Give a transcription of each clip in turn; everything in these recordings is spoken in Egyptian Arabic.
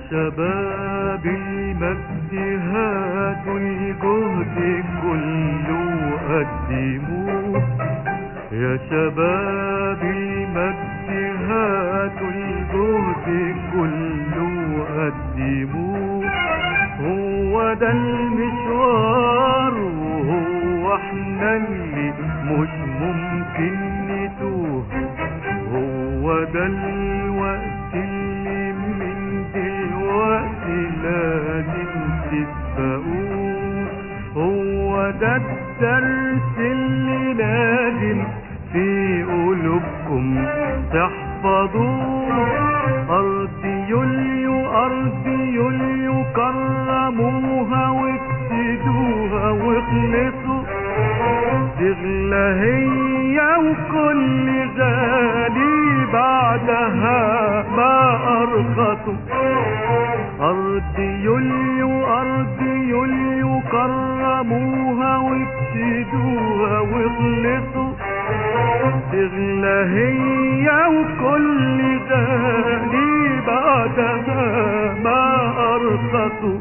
شباب المجد هاتوا الجهد كله قدموه يا شباب المجد هاتوا الجهد كله قدموه هو ده المشوار وهو احنا اللي مش ممكن نتوه هو ده الوقت اللي من دلوقتي لازم تسبقوه هو ده الدرس اللي لازم في قلوبكم تحفظوه أرض يوليو أرض يوليو كرموها وافسدوها واخلصوا تغلى هي وكل غالي بعدها ما أرخصوا أرض يوليو أرض يوليو كرموها وافسدوها واخلصوا تغلى هي وكل غالي بعدها ما أرخصوا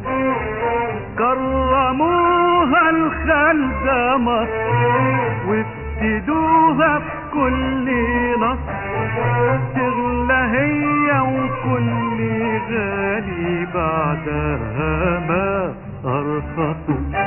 كرموها الخلد مصر وابتدوها بكل نصر تغلى هي وكل غالي بعدها ما أرخصوا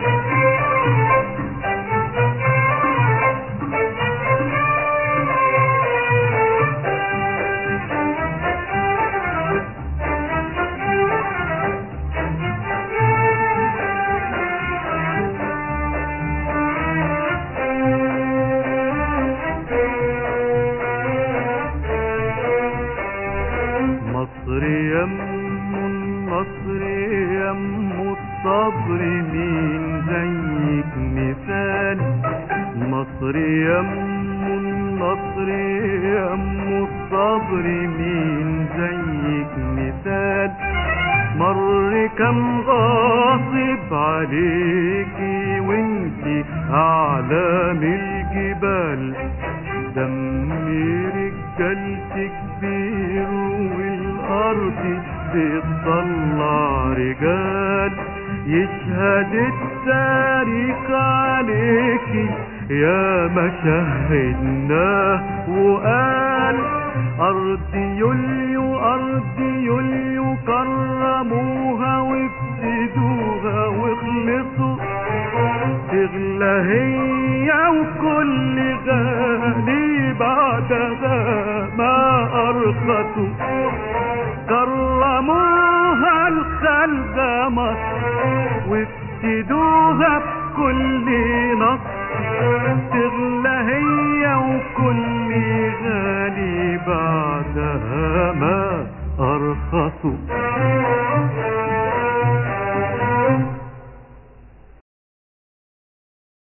مصر يم النصر يم الصبر مين زيك مثال مصر يم النصر يم الصبر مين زيك مثال مر كم غاصب عليكي وانتي اعلى من الجبال دم رجالتك كبير والارض بتطلع رجال يشهد التاريخ عليكي يا ما شهدناه وقال أرض يوليو أرض يوليو كرموها وافسدوها واخلصوا تغلى هي وكل غالي بعدها ما أرخصوا كرموها الخلد مصر وافسدوها بكل نصر تغلى هي وكل غالي بعدها ما أرخصوا